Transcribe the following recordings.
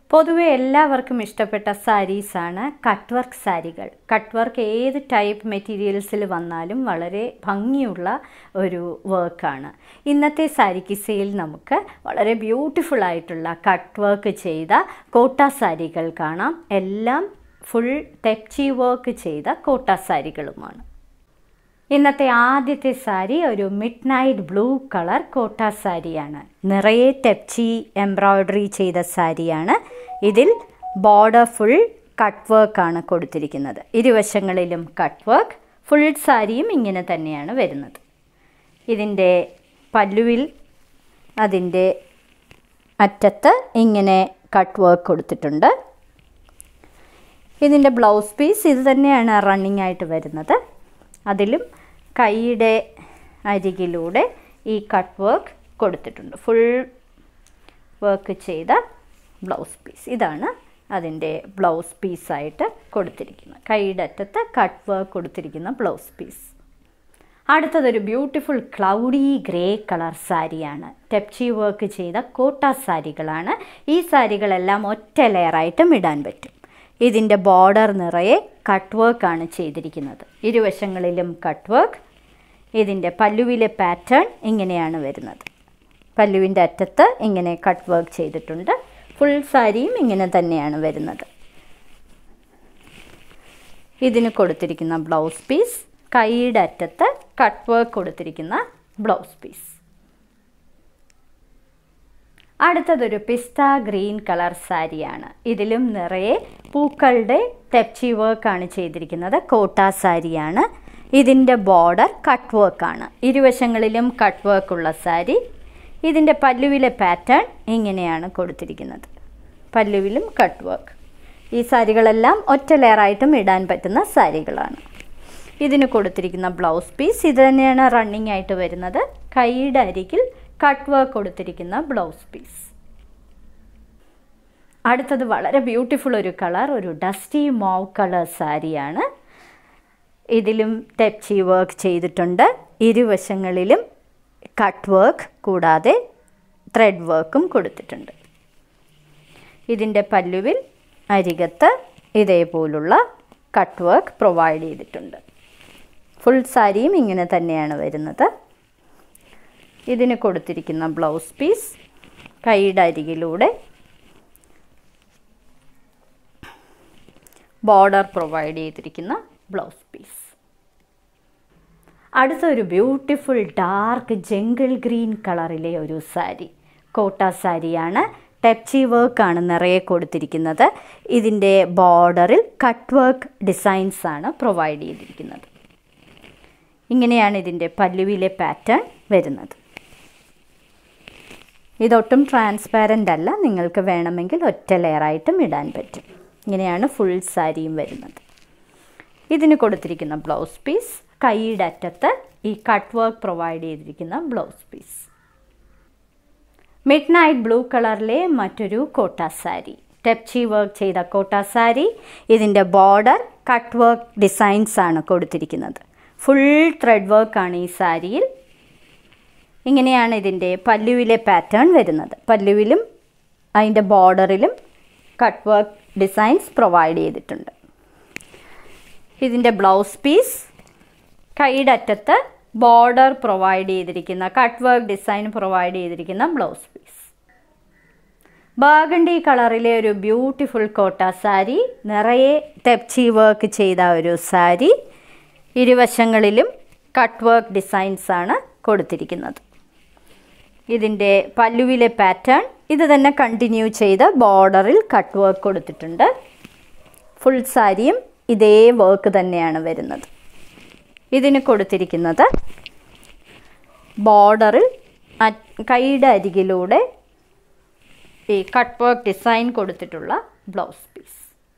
പൊതുവെ എല്ലാവർക്കും ഇഷ്ടപ്പെട്ട സാരീസാണ് കട്ട് വർക്ക് സാരികൾ കട്ട് വർക്ക് ഏത് ടൈപ്പ് മെറ്റീരിയൽസിൽ വന്നാലും വളരെ ഭംഗിയുള്ള ഒരു വർക്കാണ് ഇന്നത്തെ സാരി കിസയിൽ നമുക്ക് വളരെ ബ്യൂട്ടിഫുൾ ആയിട്ടുള്ള കട്ട് വർക്ക് ചെയ്ത കോട്ട സാരികൾ കാണാം എല്ലാം ഫുൾ തെപ്ചി വർക്ക് ചെയ്ത കോട്ട സാരികളുമാണ് ഇന്നത്തെ ആദ്യത്തെ സാരി ഒരു മിഡ് നൈറ്റ് ബ്ലൂ കളർ കോട്ട സാരിയാണ് നിറയെ ടെപ്ചി എംബ്രോയ്ഡറി ചെയ്ത സാരിയാണ് ഇതിൽ ബോർഡർ ഫുൾ കട്ട് വർക്കാണ് കൊടുത്തിരിക്കുന്നത് ഇരുവശങ്ങളിലും കട്ട് വർക്ക് ഫുൾ സാരിയും ഇങ്ങനെ തന്നെയാണ് വരുന്നത് ഇതിൻ്റെ പല്ലുവിൽ അതിൻ്റെ അറ്റത്ത് ഇങ്ങനെ കട്ട് വർക്ക് കൊടുത്തിട്ടുണ്ട് ഇതിൻ്റെ ബ്ലൗസ് പീസ് ഇത് തന്നെയാണ് റണ്ണിങ് ആയിട്ട് വരുന്നത് അതിലും കൈയുടെ അരികിലൂടെ ഈ കട്ട് വർക്ക് കൊടുത്തിട്ടുണ്ട് ഫുൾ വർക്ക് ചെയ്ത ബ്ലൗസ് പീസ് ഇതാണ് അതിൻ്റെ ബ്ലൗസ് പീസായിട്ട് കൊടുത്തിരിക്കുന്നത് കൈയുടെ അറ്റത്ത് കട്ട് വർക്ക് കൊടുത്തിരിക്കുന്ന ബ്ലൗസ് പീസ് അടുത്തതൊരു ബ്യൂട്ടിഫുൾ ക്ലൗഡി ഗ്രേ കളർ സാരിയാണ് ടെപ്ചി വർക്ക് ചെയ്ത കോട്ട സാരികളാണ് ഈ സാരികളെല്ലാം ഒറ്റ ലെയറായിട്ടും ഇടാൻ പറ്റും ഇതിൻ്റെ ബോർഡർ നിറയെ കട്ട് വർക്കാണ് ചെയ്തിരിക്കുന്നത് ഇരുവശങ്ങളിലും കട്ട് വർക്ക് ഇതിൻ്റെ പല്ലുവിലെ പാറ്റേൺ ഇങ്ങനെയാണ് വരുന്നത് പല്ലുവിൻ്റെ അറ്റത്ത് ഇങ്ങനെ കട്ട് വർക്ക് ചെയ്തിട്ടുണ്ട് ഫുൾ സാരിയും ഇങ്ങനെ തന്നെയാണ് വരുന്നത് ഇതിന് കൊടുത്തിരിക്കുന്ന ബ്ലൗസ് പീസ് കൈയുടെ അറ്റത്ത് കട്ട് വർക്ക് കൊടുത്തിരിക്കുന്ന ബ്ലൗസ് പീസ് അടുത്തതൊരു പിസ്ത ഗ്രീൻ കളർ സാരിയാണ് ഇതിലും നിറയെ പൂക്കളുടെ തെപ്ചി വർക്കാണ് ചെയ്തിരിക്കുന്നത് കോട്ട സാരിയാണ് ഇതിൻ്റെ ബോർഡർ കട്ട് വർക്കാണ് ഇരുവശങ്ങളിലും കട്ട് വർക്കുള്ള സാരി ഇതിൻ്റെ പല്ലുവിലെ പാറ്റേൺ ഇങ്ങനെയാണ് കൊടുത്തിരിക്കുന്നത് പല്ലുവിലും കട്ട് വർക്ക് ഈ സാരികളെല്ലാം ഒറ്റ ലെയറായിട്ടും ഇടാൻ പറ്റുന്ന സാരികളാണ് ഇതിന് കൊടുത്തിരിക്കുന്ന ബ്ലൗസ് പീസ് ഇത് തന്നെയാണ് റണ്ണിങ് ആയിട്ട് വരുന്നത് കൈയുടെ അരികിൽ കട്ട് വർക്ക് കൊടുത്തിരിക്കുന്ന ബ്ലൗസ് പീസ് അടുത്തത് വളരെ ബ്യൂട്ടിഫുൾ ഒരു കളർ ഒരു ഡസ്റ്റി മോവ് കളർ സാരിയാണ് ഇതിലും ടെപ്ചി വർക്ക് ചെയ്തിട്ടുണ്ട് ഇരുവശങ്ങളിലും കട്ട് വർക്ക് കൂടാതെ ത്രെഡ് വർക്കും കൊടുത്തിട്ടുണ്ട് ഇതിൻ്റെ പല്ലുവിൽ അരികത്ത് ഇതേപോലുള്ള കട്ട് വർക്ക് പ്രൊവൈഡ് ചെയ്തിട്ടുണ്ട് ഫുൾ സാരിയും ഇങ്ങനെ തന്നെയാണ് വരുന്നത് ഇതിന് കൊടുത്തിരിക്കുന്ന ബ്ലൗസ് പീസ് കൈയുടെ അരികിലൂടെ ബോർഡർ പ്രൊവൈഡ് ചെയ്തിരിക്കുന്ന ബ്ലൗസ് പീസ് അടുത്ത ഒരു ബ്യൂട്ടിഫുൾ ഡാർക്ക് ജംഗിൾ ഗ്രീൻ കളറിലെ ഒരു സാരി കോട്ട സാരിയാണ് ടെപ്ചി വർക്കാണ് നിറയെ കൊടുത്തിരിക്കുന്നത് ഇതിൻ്റെ ബോർഡറിൽ കട്ട് വർക്ക് ഡിസൈൻസ് ആണ് പ്രൊവൈഡ് ചെയ്തിരിക്കുന്നത് ഇങ്ങനെയാണ് ഇതിൻ്റെ പല്ലുവിലെ പാറ്റേൺ വരുന്നത് ഇതൊട്ടും ട്രാൻസ്പാരൻ്റ് അല്ല നിങ്ങൾക്ക് വേണമെങ്കിൽ ഒറ്റ ലെയറായിട്ടും ഇടാൻ പറ്റും ഇങ്ങനെയാണ് ഫുൾ സാരിയും വരുന്നത് ഇതിന് കൊടുത്തിരിക്കുന്ന ബ്ലൗസ് പീസ് കൈയുടെ അറ്റത്ത് ഈ കട്ട് വർക്ക് പ്രൊവൈഡ് ചെയ്തിരിക്കുന്ന blouse piece midnight blue കളറിലെ മറ്റൊരു കോട്ട സാരി ടെപ്ചി വർക്ക് ചെയ്ത കോട്ട സാരി ഇതിൻ്റെ ബോർഡർ കട്ട് വർക്ക് ഡിസൈൻസ് ആണ് കൊടുത്തിരിക്കുന്നത് ഫുൾ ത്രെഡ് വർക്കാണ് ഈ സാരിയിൽ ഇങ്ങനെയാണ് ഇതിൻ്റെ പല്ലുവിലെ പാറ്റേൺ വരുന്നത് പല്ലുവിലും അതിൻ്റെ ബോർഡറിലും കട്ട് വർക്ക് ഡിസൈൻസ് പ്രൊവൈഡ് ചെയ്തിട്ടുണ്ട് ഇതിൻ്റെ ബ്ലൗസ് പീസ് കൈയുടെ അറ്റത്ത് ബോർഡർ പ്രൊവൈഡ് ചെയ്തിരിക്കുന്ന കട്ട് വർക്ക് ഡിസൈൻ പ്രൊവൈഡ് ചെയ്തിരിക്കുന്ന ബ്ലൗസ് പീസ് ബാഗണ്ടി കളറിലെ ഒരു ബ്യൂട്ടിഫുൾ കോട്ട സാരി നിറയെ തെപ്ചി വർക്ക് ചെയ്ത ഒരു സാരി ഇരുവശങ്ങളിലും കട്ട് വർക്ക് ഡിസൈൻസ് ആണ് കൊടുത്തിരിക്കുന്നത് ഇതിൻ്റെ പല്ലുവിലെ പാറ്റേൺ ഇത് തന്നെ കണ്ടിന്യൂ ചെയ്ത് ബോർഡറിൽ കട്ട് വർക്ക് കൊടുത്തിട്ടുണ്ട് ഫുൾ സാരിയും ഇതേ വർക്ക് തന്നെയാണ് വരുന്നത് ഇതിന് കൊടുത്തിരിക്കുന്നത് ബോർഡറിൽ കൈയുടെ അരികിലൂടെ ഈ കട്ട് വർക്ക് ഡിസൈൻ കൊടുത്തിട്ടുള്ള ബ്ലൗസ് പീസ്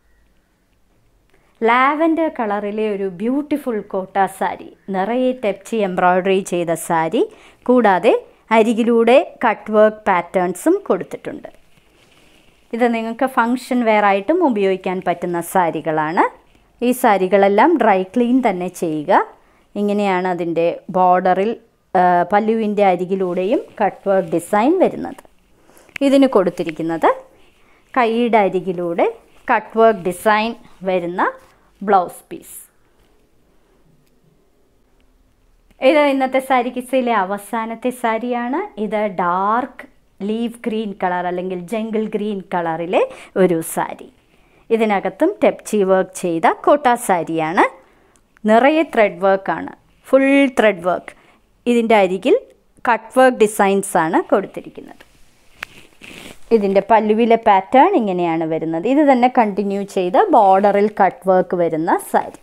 ലാവൻഡർ കളറിലെ ഒരു ബ്യൂട്ടിഫുൾ കോട്ട സാരി നിറയെ തെപ്ചി എംബ്രോയ്ഡറി ചെയ്ത സാരി കൂടാതെ അരികിലൂടെ കട്ട് വർക്ക് പാറ്റേൺസും കൊടുത്തിട്ടുണ്ട് ഇത് നിങ്ങൾക്ക് ഫങ്ഷൻ വെയർ ആയിട്ടും ഉപയോഗിക്കാൻ പറ്റുന്ന സാരികളാണ് ഈ സാരികളെല്ലാം ഡ്രൈ ക്ലീൻ തന്നെ ചെയ്യുക ഇങ്ങനെയാണ് അതിൻ്റെ ബോർഡറിൽ പല്ലുവിൻ്റെ അരികിലൂടെയും കട്ട് വർക്ക് ഡിസൈൻ വരുന്നത് ഇതിന് കൊടുത്തിരിക്കുന്നത് കൈയുടെ അരികിലൂടെ കട്ട് വർക്ക് ഡിസൈൻ വരുന്ന ബ്ലൗസ് പീസ് ഇത് ഇന്നത്തെ സാരി കിസയിലെ അവസാനത്തെ സാരിയാണ് ഇത് ഡാർക്ക് ലീവ് ഗ്രീൻ കളർ അല്ലെങ്കിൽ ജംഗിൾ ഗ്രീൻ കളറിലെ ഒരു സാരി ഇതിനകത്തും ടെപ്ചി വർക്ക് ചെയ്ത കോട്ട സാരിയാണ് നിറയെ ത്രെഡ് വർക്കാണ് ഫുൾ ത്രെഡ് വർക്ക് ഇതിൻ്റെ അരികിൽ കട്ട് വർക്ക് ഡിസൈൻസ് ആണ് കൊടുത്തിരിക്കുന്നത് ഇതിൻ്റെ പല്ലുവിലെ പാറ്റേൺ ഇങ്ങനെയാണ് വരുന്നത് ഇത് തന്നെ കണ്ടിന്യൂ ചെയ്ത് ബോർഡറിൽ കട്ട് വർക്ക് വരുന്ന സാരി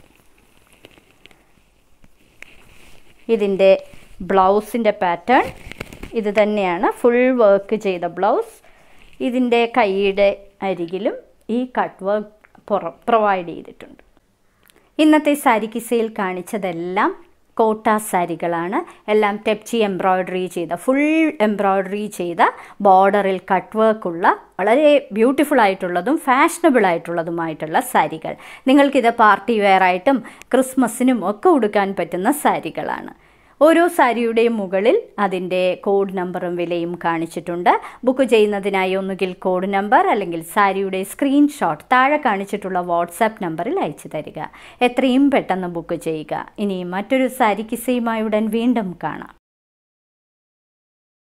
ഇതിൻ്റെ ബ്ലൗസിൻ്റെ പാറ്റേൺ ഇത് തന്നെയാണ് ഫുൾ വർക്ക് ചെയ്ത ബ്ലൗസ് ഇതിൻ്റെ കൈയുടെ അരികിലും ഈ കട്ട് വർക്ക് പ്രൊവൈഡ് ചെയ്തിട്ടുണ്ട് ഇന്നത്തെ സാരി കിസയിൽ കാണിച്ചതെല്ലാം കോട്ട സാരികളാണ് എല്ലാം ടെപ്ചി എംബ്രോയ്ഡറി ചെയ്ത ഫുൾ എംബ്രോയ്ഡറി ചെയ്ത ബോർഡറിൽ കട്ട് വർക്കുള്ള വളരെ ബ്യൂട്ടിഫുൾ ആയിട്ടുള്ളതും ഫാഷനബിൾ ആയിട്ടുള്ളതുമായിട്ടുള്ള സാരികൾ നിങ്ങൾക്കിത് പാർട്ടി വെയർ ആയിട്ടും ക്രിസ്മസിനും ഒക്കെ ഉടുക്കാൻ പറ്റുന്ന സാരികളാണ് ഓരോ സാരിയുടെയും മുകളിൽ അതിൻ്റെ കോഡ് നമ്പറും വിലയും കാണിച്ചിട്ടുണ്ട് ബുക്ക് ചെയ്യുന്നതിനായി ഒന്നുകിൽ കോഡ് നമ്പർ അല്ലെങ്കിൽ സാരിയുടെ സ്ക്രീൻഷോട്ട് താഴെ കാണിച്ചിട്ടുള്ള വാട്സാപ്പ് നമ്പറിൽ അയച്ചു തരിക എത്രയും പെട്ടെന്ന് ബുക്ക് ചെയ്യുക ഇനി മറ്റൊരു സാരി കിസയുമായി ഉടൻ വീണ്ടും കാണാം